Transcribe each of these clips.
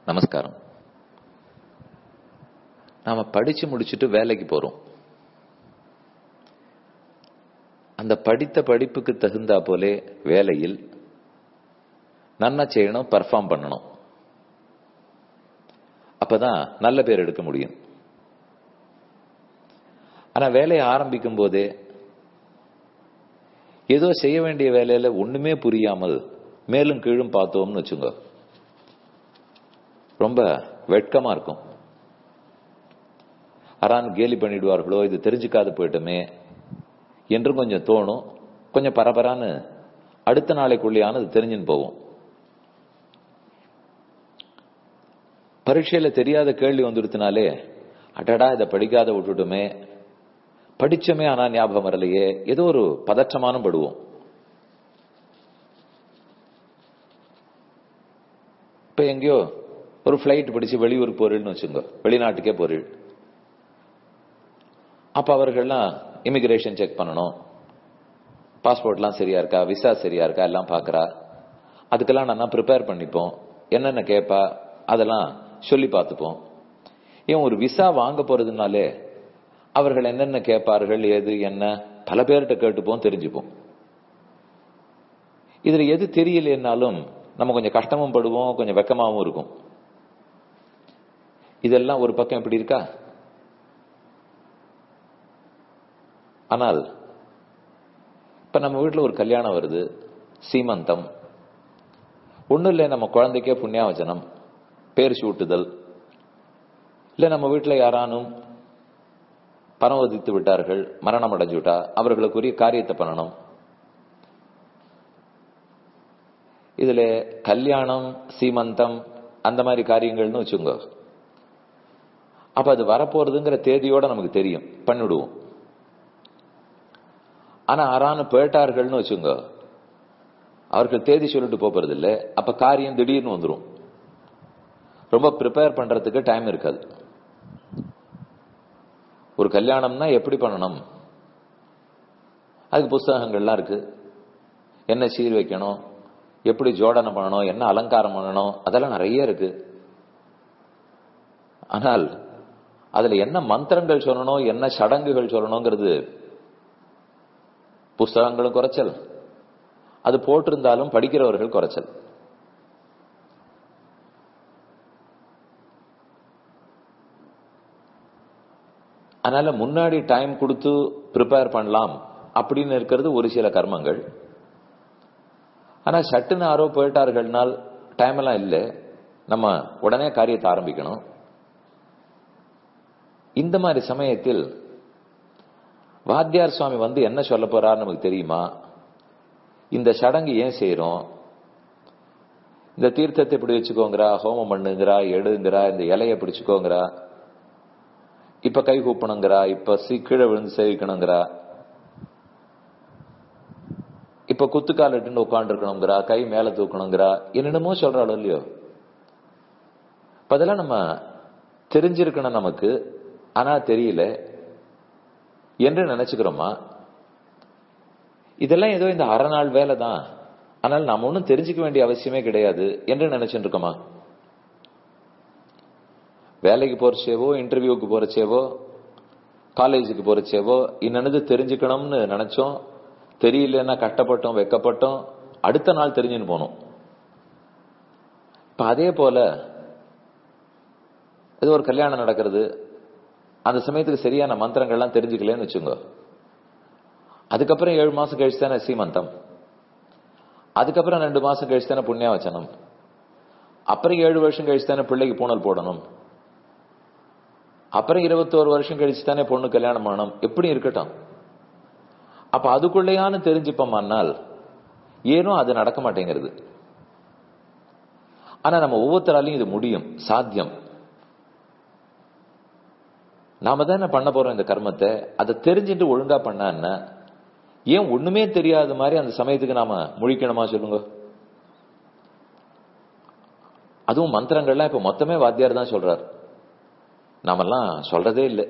நமஸ்காரம் நாம படிச்சு முடிச்சுட்டு வேலைக்கு போறோம் அந்த படித்த படிப்புக்கு தகுந்தா போலே வேலையில் நன்னா செய்யணும் பர்ஃபார்ம் பண்ணணும் அப்பதான் நல்ல பேர் எடுக்க முடியும் ஆனா வேலையை ஆரம்பிக்கும் போதே ஏதோ செய்ய வேண்டிய வேலையில ஒண்ணுமே புரியாமல் மேலும் கீழும் பார்த்தோம்னு வச்சுங்க ரொம்ப வெட்கமா இருக்கும் அறான் கேலி பண்ணிடுவார்களோ இது தெரிஞ்சுக்காது போயிட்டுமே என்றும் கொஞ்சம் தோணும் கொஞ்சம் பரபரான்னு அடுத்த நாளைக்குள்ளேயான அது தெரிஞ்சுன்னு போவோம் பரீட்சையில தெரியாத கேள்வி வந்துடுத்தினாலே அடடா இதை படிக்காத விட்டுட்டுமே படிச்சமே ஆனா ஞாபகம் வரலையே ஏதோ ஒரு பதற்றமான படுவோம் இப்ப எங்கேயோ ஒரு பிளைட் பிடிச்சு வெளியூர் போறீள்னு வச்சுங்க வெளிநாட்டுக்கே போறீள் அப்ப அவர்கள்லாம் இமிகிரேஷன் செக் பண்ணணும் பாஸ்போர்ட்லாம் சரியா இருக்கா விசா சரியா இருக்கா எல்லாம் பாக்குறா அதுக்கெல்லாம் நான் ப்ரிப்பேர் பண்ணிப்போம் என்னென்ன கேட்பா அதெல்லாம் சொல்லி பார்த்துப்போம் ஏன் ஒரு விசா வாங்க போறதுனாலே அவர்கள் என்னென்ன கேட்பார்கள் ஏது என்ன பல பேர்கிட்ட கேட்டுப்போம் தெரிஞ்சுப்போம் இதுல எது தெரியலன்னாலும் நம்ம கொஞ்சம் கஷ்டமும் படுவோம் கொஞ்சம் வெக்கமாவும் இருக்கும் இதெல்லாம் ஒரு பக்கம் எப்படி இருக்கா ஆனால் இப்ப நம்ம வீட்டுல ஒரு கல்யாணம் வருது சீமந்தம் ஒண்ணும் இல்லை நம்ம குழந்தைக்கே புண்ணியாவச்சனம் பேர் சூட்டுதல் இல்ல நம்ம வீட்டுல யாரானும் பரவதித்து விட்டார்கள் மரணம் அடைஞ்சு விட்டா அவர்களுக்குரிய காரியத்தை பண்ணணும் இதுல கல்யாணம் சீமந்தம் அந்த மாதிரி காரியங்கள்னு வச்சுங்க அப்ப அது வரப்போறதுங்கிற தேதியோட நமக்கு தெரியும் பண்ணிடுவோம் ஆனா ஆறானு போயிட்டார்கள்னு வச்சுங்க அவர்கள் தேதி சொல்லிட்டு போறது இல்ல அப்ப காரியம் திடீர்னு வந்துடும் ரொம்ப ப்ரிப்பேர் பண்றதுக்கு டைம் இருக்காது ஒரு கல்யாணம்னா எப்படி பண்ணணும் அதுக்கு புஸ்தகங்கள்லாம் இருக்கு என்ன சீர் வைக்கணும் எப்படி ஜோடனை பண்ணணும் என்ன அலங்காரம் பண்ணணும் அதெல்லாம் நிறைய இருக்கு ஆனால் அதுல என்ன மந்திரங்கள் சொல்லணும் என்ன சடங்குகள் சொல்லணுங்கிறது புஸ்தகங்களும் குறைச்சல் அது போட்டிருந்தாலும் படிக்கிறவர்கள் குறைச்சல் அதனால முன்னாடி டைம் கொடுத்து ப்ரிப்பேர் பண்ணலாம் அப்படின்னு இருக்கிறது ஒரு சில கர்மங்கள் ஆனா சட்டுன்னு ஆரோ போயிட்டார்கள்னால் டைம் எல்லாம் இல்லை நம்ம உடனே காரியத்தை ஆரம்பிக்கணும் இந்த மாதிரி சமயத்தில் வாத்தியார் சுவாமி வந்து என்ன சொல்ல போறார் நமக்கு தெரியுமா இந்த சடங்கு ஏன் செய்யறோம் இந்த தீர்த்தத்தை இப்படி வச்சுக்கோங்கிறா ஹோமம் பண்ணுங்கிறா எடுங்கிறா இந்த இலையை பிடிச்சுக்கோங்கிறா இப்ப கை கூப்பணுங்கிறா இப்ப கீழே விழுந்து சேவிக்கணுங்கிறா இப்ப குத்துக்கால் இட்டுன்னு உட்காந்துருக்கணுங்கிறா கை மேல தூக்கணுங்கிறா என்னென்னமோ சொல்றாளோ இல்லையோ அதெல்லாம் நம்ம தெரிஞ்சிருக்கணும் நமக்கு ஆனா தெரியல என்று நினைச்சுக்கிறோமா இதெல்லாம் ஏதோ இந்த அரை நாள் வேலை தான் ஆனால் நம்ம ஒன்றும் தெரிஞ்சுக்க வேண்டிய அவசியமே கிடையாது என்று நினைச்சுட்டு இருக்கோமா வேலைக்கு போறச்சேவோ இன்டர்வியூக்கு போறச்சேவோ காலேஜுக்கு போறச்சேவோ இன்னது தெரிஞ்சுக்கணும்னு நினைச்சோம் தெரியலன்னா கட்டப்பட்டோம் வைக்கப்பட்டோம் அடுத்த நாள் தெரிஞ்சுன்னு போனோம் இப்ப அதே போல ஏதோ ஒரு கல்யாணம் நடக்கிறது அந்த சமயத்துக்கு சரியான மந்திரங்கள்லாம் தெரிஞ்சுக்கலன்னு வச்சுங்க அதுக்கப்புறம் ஏழு மாசம் கழிச்சு தானே சீமந்தம் அதுக்கப்புறம் ரெண்டு மாசம் கழிச்சு தானே புண்ணியாவச்சனம் அப்புறம் ஏழு வருஷம் கழிச்சு தானே பிள்ளைக்கு பூனல் போடணும் அப்புறம் இருபத்தோரு வருஷம் கழிச்சு தானே பொண்ணு கல்யாணம் பண்ணணும் எப்படி இருக்கட்டும் அப்ப அதுக்குள்ளேயானு தெரிஞ்சுப்போமானால் ஏனோ அது நடக்க மாட்டேங்கிறது ஆனா நம்ம ஒவ்வொருத்தராலையும் இது முடியும் சாத்தியம் நாம தானே பண்ண போறோம் இந்த கர்மத்தை அதை தெரிஞ்சுட்டு ஒழுங்கா பண்ண என்ன ஏன் ஒண்ணுமே தெரியாத மாதிரி அந்த சமயத்துக்கு நாம முழிக்கணுமா சொல்லுங்க அதுவும் மந்திரங்கள்லாம் இப்ப மொத்தமே வாத்தியார் தான் சொல்றார் நாமெல்லாம் சொல்றதே இல்லை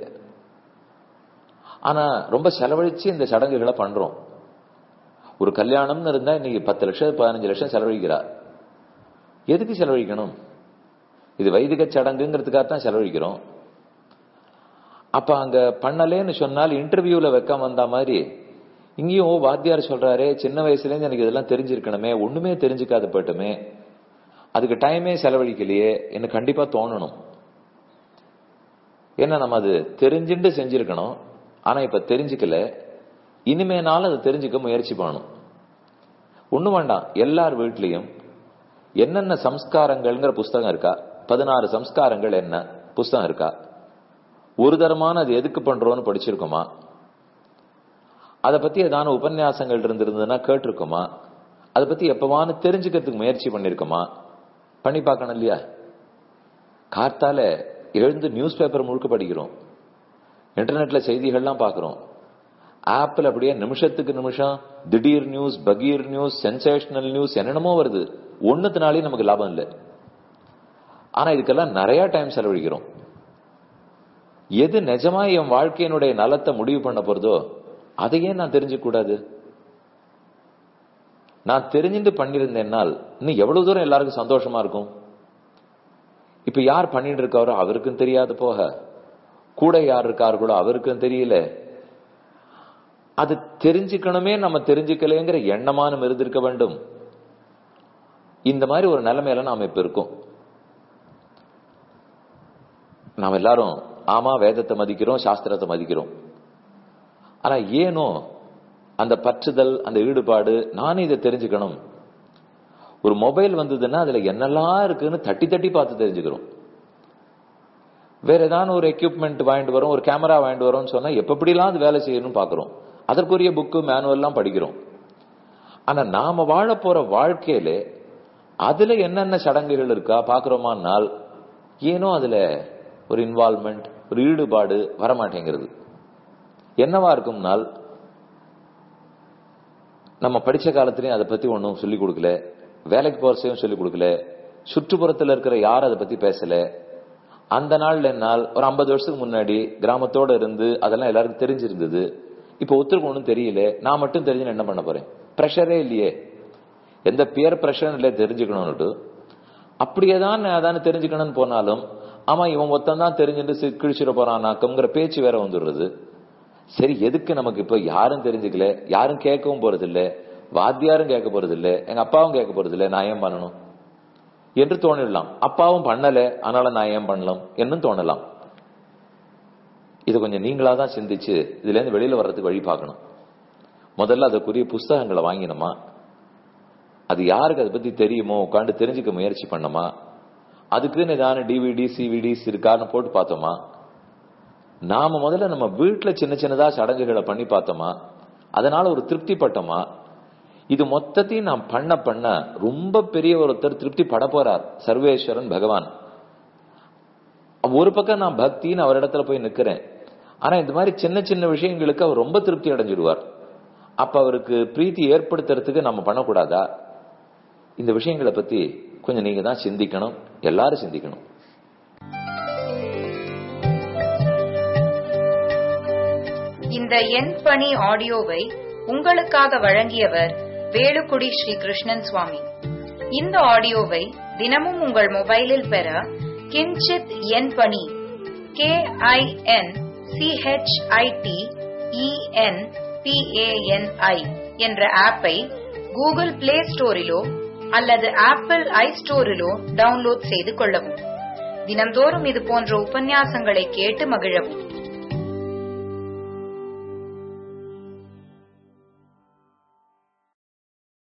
ஆனா ரொம்ப செலவழிச்சு இந்த சடங்குகளை பண்றோம் ஒரு கல்யாணம்னு இருந்தா இன்னைக்கு பத்து லட்சம் பதினஞ்சு லட்சம் செலவழிக்கிறா எதுக்கு செலவழிக்கணும் இது வைதிக சடங்குங்கிறதுக்காக தான் செலவழிக்கிறோம் அப்ப அங்க பண்ணலேன்னு சொன்னால் இன்டர்வியூல வைக்காம வந்த மாதிரி இங்கேயும் ஓ, வாத்தியார் சொல்றாரே சின்ன வயசுல இருந்து எனக்கு இதெல்லாம் தெரிஞ்சிருக்கணுமே ஒண்ணுமே தெரிஞ்சுக்காத போயிட்டுமே அதுக்கு டைமே செலவழிக்கலையே எனக்கு கண்டிப்பா தோணணும் ஏன்னா நம்ம அது தெரிஞ்சுட்டு செஞ்சிருக்கணும் ஆனா இப்ப தெரிஞ்சுக்கல இனிமேனாலும் அதை தெரிஞ்சுக்க முயற்சி பண்ணணும் ஒண்ணும் வேண்டாம் எல்லார் வீட்லயும் என்னென்ன சம்ஸ்காரங்கள்ங்கிற புஸ்தகம் இருக்கா பதினாறு சம்ஸ்காரங்கள் என்ன புஸ்தகம் இருக்கா ஒரு தரமான அது எதுக்கு பண்றோம்னு படிச்சிருக்கோமா அதை பத்தி ஏதான உபன்யாசங்கள் இருந்திருந்ததுன்னா கேட்டிருக்கோமா அதை பத்தி எப்பவானு தெரிஞ்சுக்கிறதுக்கு முயற்சி பண்ணிருக்கோமா பண்ணி பார்க்கணும் இல்லையா கார்த்தால எழுந்து நியூஸ் பேப்பர் முழுக்க படிக்கிறோம் இன்டர்நெட்ல செய்திகள்லாம் பார்க்கிறோம் ஆப்பிள் அப்படியே நிமிஷத்துக்கு நிமிஷம் திடீர் நியூஸ் பகீர் நியூஸ் சென்சேஷனல் நியூஸ் என்னென்னமோ வருது ஒண்ணுத்தினாலே நமக்கு லாபம் இல்லை ஆனா இதுக்கெல்லாம் நிறைய டைம் செலவழிக்கிறோம் எது நிஜமா என் வாழ்க்கையினுடைய நலத்தை முடிவு பண்ண போறதோ அதையே நான் தெரிஞ்சுக்க கூடாது நான் தெரிஞ்சுட்டு பண்ணிருந்தேன்னால் இன்னும் எவ்வளவு தூரம் எல்லாருக்கும் சந்தோஷமா இருக்கும் இப்ப யார் பண்ணிட்டு இருக்காரோ அவருக்கும் தெரியாது போக கூட யார் இருக்கார்களோ அவருக்கும் தெரியல அது தெரிஞ்சுக்கணுமே நம்ம தெரிஞ்சுக்கலைங்கிற எண்ணமான இருந்திருக்க வேண்டும் இந்த மாதிரி ஒரு நிலைமையில நாம இப்ப இருக்கோம் நாம் எல்லாரும் ஆமா வேதத்தை மதிக்கிறோம் சாஸ்திரத்தை மதிக்கிறோம் ஆனா ஏனோ அந்த பற்றுதல் அந்த ஈடுபாடு நானே இதை தெரிஞ்சுக்கணும் ஒரு மொபைல் வந்ததுன்னா அதுல என்னெல்லாம் இருக்குன்னு தட்டி தட்டி பார்த்து தெரிஞ்சுக்கிறோம் வேற ஏதாவது ஒரு எக்யூப்மெண்ட் வாங்கிட்டு வரோம் ஒரு கேமரா வாங்கிட்டு வரோம்னு சொன்னா எப்படிலாம் அது வேலை செய்யணும்னு பாக்குறோம் அதற்குரிய புக்கு மேனுவல்லாம் படிக்கிறோம் ஆனா நாம வாழ போற வாழ்க்கையில அதுல என்னென்ன சடங்குகள் இருக்கா பாக்குறோமானால் ஏனோ அதுல ஒரு இன்வால்மெண்ட் ஒரு ஈடுபாடு வரமாட்டேங்கிறது என்னவா இருக்கும்னால் நம்ம படிச்ச காலத்திலயும் அதை பத்தி ஒன்றும் சொல்லிக் கொடுக்கல வேலைக்கு போறதையும் சொல்லிக் கொடுக்கல சுற்றுப்புறத்துல இருக்கிற யாரும் அதை பத்தி பேசல அந்த நாள்ல என்னால் ஒரு ஐம்பது வருஷத்துக்கு முன்னாடி கிராமத்தோட இருந்து அதெல்லாம் எல்லாருக்கும் தெரிஞ்சிருந்தது இப்ப ஒருத்தருக்கு ஒன்றும் தெரியல நான் மட்டும் தெரிஞ்சு என்ன பண்ண போறேன் ப்ரெஷரே இல்லையே எந்த பியர் ப்ரெஷரும் இல்லை தெரிஞ்சுக்கணும்னுட்டு அப்படியே தான் நான் அதானே தெரிஞ்சுக்கணும்னு போனாலும் ஆமா இவன் ஒருத்தன் தான் தெரிஞ்சுட்டு கிழிச்சிட போறானாக்கம்ங்கிற பேச்சு வேற வந்துடுறது சரி எதுக்கு நமக்கு இப்ப யாரும் தெரிஞ்சுக்கல யாரும் கேட்கவும் போறது இல்ல வாத்தியாரும் கேட்க போறது இல்ல எங்க அப்பாவும் கேட்க போறது இல்ல நான் ஏன் பண்ணணும் என்று தோணிடலாம் அப்பாவும் பண்ணல அதனால நான் ஏன் பண்ணலாம் என்னும் தோணலாம் இது கொஞ்சம் நீங்களா தான் சிந்திச்சு இதுல இருந்து வெளியில வர்றதுக்கு வழி பார்க்கணும் முதல்ல அதற்குரிய புஸ்தகங்களை வாங்கினோமா அது யாருக்கு அதை பத்தி தெரியுமோ உட்காந்து தெரிஞ்சுக்க முயற்சி பண்ணோமா அதுக்குன்னு ஏதான டிவிடி சிவிடிஸ் இருக்கான்னு போட்டு பார்த்தோமா நாம முதல்ல நம்ம வீட்டுல சின்ன சின்னதா சடங்குகளை பண்ணி பார்த்தோமா அதனால ஒரு திருப்தி பட்டோமா இது மொத்தத்தையும் நான் பண்ண பண்ண ரொம்ப பெரிய ஒருத்தர் திருப்தி பட போறார் சர்வேஸ்வரன் பகவான் ஒரு பக்கம் நான் பக்தின்னு அவரிடத்துல போய் நிக்கிறேன் ஆனா இந்த மாதிரி சின்ன சின்ன விஷயங்களுக்கு அவர் ரொம்ப திருப்தி அடைஞ்சிடுவார் அப்ப அவருக்கு பிரீத்தி ஏற்படுத்துறதுக்கு நம்ம பண்ணக்கூடாதா இந்த விஷயங்களை பத்தி கொஞ்சம் நீங்க தான் சிந்திக்கணும் எல்லாரும் சிந்திக்கணும் இந்த என் பணி ஆடியோவை உங்களுக்காக வழங்கியவர் வேலுக்குடி ஸ்ரீ கிருஷ்ணன் சுவாமி இந்த ஆடியோவை தினமும் உங்கள் மொபைலில் பெற கிஞ்சித் என் பணி கே ஐ என் சிஹெச்ஐடி இஎன் பிஏஎன்ஐ என்ற ஆப்பை கூகுள் பிளே ஸ்டோரிலோ அல்லது ஆப்பிள் ஐ ஸ்டோரிலோ டவுன்லோட் செய்து கொள்ளவும் தினம்தோறும் இது போன்ற உபன்யாசங்களை கேட்டு மகிழவும்